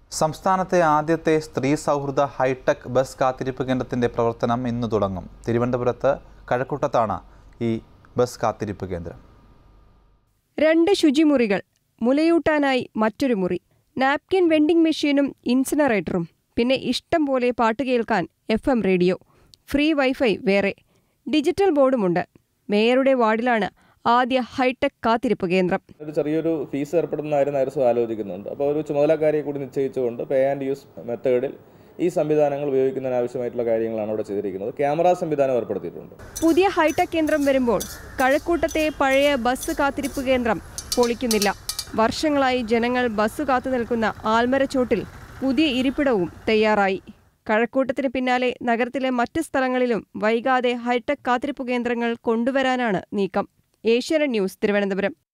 സംസ്ഥാനത്തെ ആദ്യത്തെ സ്ത്രീ സൗഹൃദ ഹൈടെക് ബസ് കാത്തിരിപ്പ് കേന്ദ്രത്തിന്റെ പ്രവർത്തനം ഇന്ന് തുടങ്ങും തിരുവനന്തപുരത്ത് കഴക്കൂട്ടത്താണ് ഈ ബസ് കാത്തിരിപ്പ് കേന്ദ്രം രണ്ട് ശുചിമുറികൾ മുലയൂട്ടാനായി മറ്റൊരു മുറി നാപ്കിൻ വെൻഡിംഗ് മെഷീനും ഇൻസിനറേറ്ററും പിന്നെ ഇഷ്ടം പോലെ പാട്ട് കേൾക്കാൻ F M radio free wifi വേറെ ഡിജിറ്റൽ ബോർഡുമുണ്ട് മേയറുടെ വാർഡിലാണ് ആദ്യ ഹൈടെക് കാത്തിരിപ്പ് കേന്ദ്രം ഒരു ചെറിയൊരു ഫീസ് ഏർപ്പെടുന്ന കാര്യം നഗരസഭ ആലോചിക്കുന്നുണ്ട് അപ്പോൾ ഒരു ചുമതലക്കാരിയെ കൂടി നിശ്ചയിച്ചുകൊണ്ട് പേ ആൻഡ് യൂസ് മെത്തേഡിൽ ഈ സംവിധാനങ്ങൾ ഉപയോഗിക്കുന്നതിന് ആവശ്യമായിട്ടുള്ള കാര്യങ്ങളാണ് അവിടെ ചെയ്തിരിക്കുന്നത് ക്യാമറ സംവിധാനം ഏർപ്പെടുത്തിയിട്ടുണ്ട് പുതിയ ഹൈടെക് കേന്ദ്രം വരുമ്പോൾ കഴക്കൂട്ടത്തെ പഴയ ബസ് കാത്തിരിപ്പ് കേന്ദ്രം പൊളിക്കുന്നില്ല വർഷങ്ങളായി ജനങ്ങൾ ബസ് കാത്തു നിൽക്കുന്ന ആൽമരച്ചോട്ടിൽ പുതിയ ഇരിപ്പിടവും തയ്യാറായി കഴക്കൂട്ടത്തിന് പിന്നാലെ നഗരത്തിലെ മറ്റ് സ്ഥലങ്ങളിലും വൈകാതെ ഹൈടെക് കാത്തിരിപ്പ് കേന്ദ്രങ്ങൾ കൊണ്ടുവരാനാണ് നീക്കം ഏഷ്യാനെറ്റ് ന്യൂസ് തിരുവനന്തപുരം